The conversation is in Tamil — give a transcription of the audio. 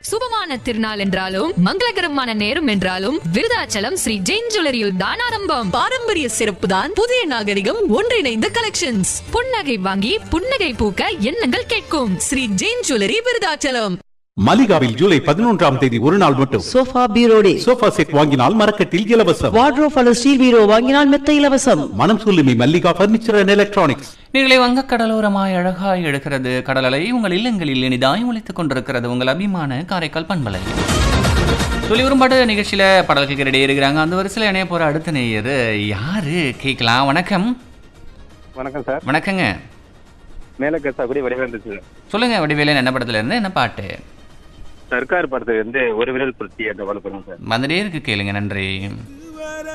சுபமான திருநாள் என்றாலும் மங்களகரமான நேரம் என்றாலும் விருதாச்சலம் ஸ்ரீ ஜெயின் ஜுவல்லரியில் தான் ஆரம்பம் பாரம்பரிய சிறப்பு தான் புதிய நாகரிகம் ஒன்றிணைந்த கலெக்ஷன்ஸ் புன்னகை வாங்கி புன்னகை பூக்க எண்ணங்கள் கேட்கும் ஸ்ரீ ஜெயின் ஜுவல்லரி விருதாச்சலம் மலிகாவில் ஜூலை பதினொன்றாம் தேதி ஒரு நாள் மட்டும் சோஃபா பீரோ டே சோஃபா செட் வாங்கினால் மரக்கட்டில் இலவசம் வார்ட்ரோப் அல்லது ஸ்டீல் பீரோ வாங்கினால் மெத்த இலவசம் மனம் சொல்லுமி மல்லிகா பர்னிச்சர் அண்ட் எலக்ட்ரானிக்ஸ் நீங்களே வங்க கடலோரமாய் அழகாய் எடுக்கிறது கடலலை உங்கள் இல்லங்களில் இனிதாய் ஒழித்துக் கொண்டிருக்கிறது உங்கள் அபிமான காரைக்கால் பண்பலை சொல்லி வரும்பாடு நிகழ்ச்சியில பாடல்கள் ரெடி இருக்கிறாங்க அந்த வரிசையில் இணைய போற அடுத்த நேயர் யாரு கேட்கலாம் வணக்கம் வணக்கம் சார் வணக்கங்க மேல கசாக்குடி வடிவந்துச்சு சொல்லுங்க வடிவேலன் என்ன படத்துல இருந்து என்ன பாட்டு சர்க்கார் படத்துக்கு வந்து ஒரு விரல் புரட்சி அந்த வளர்ப்புறோம் சார் வந்துட்டே இருக்கு கேளுங்க நன்றி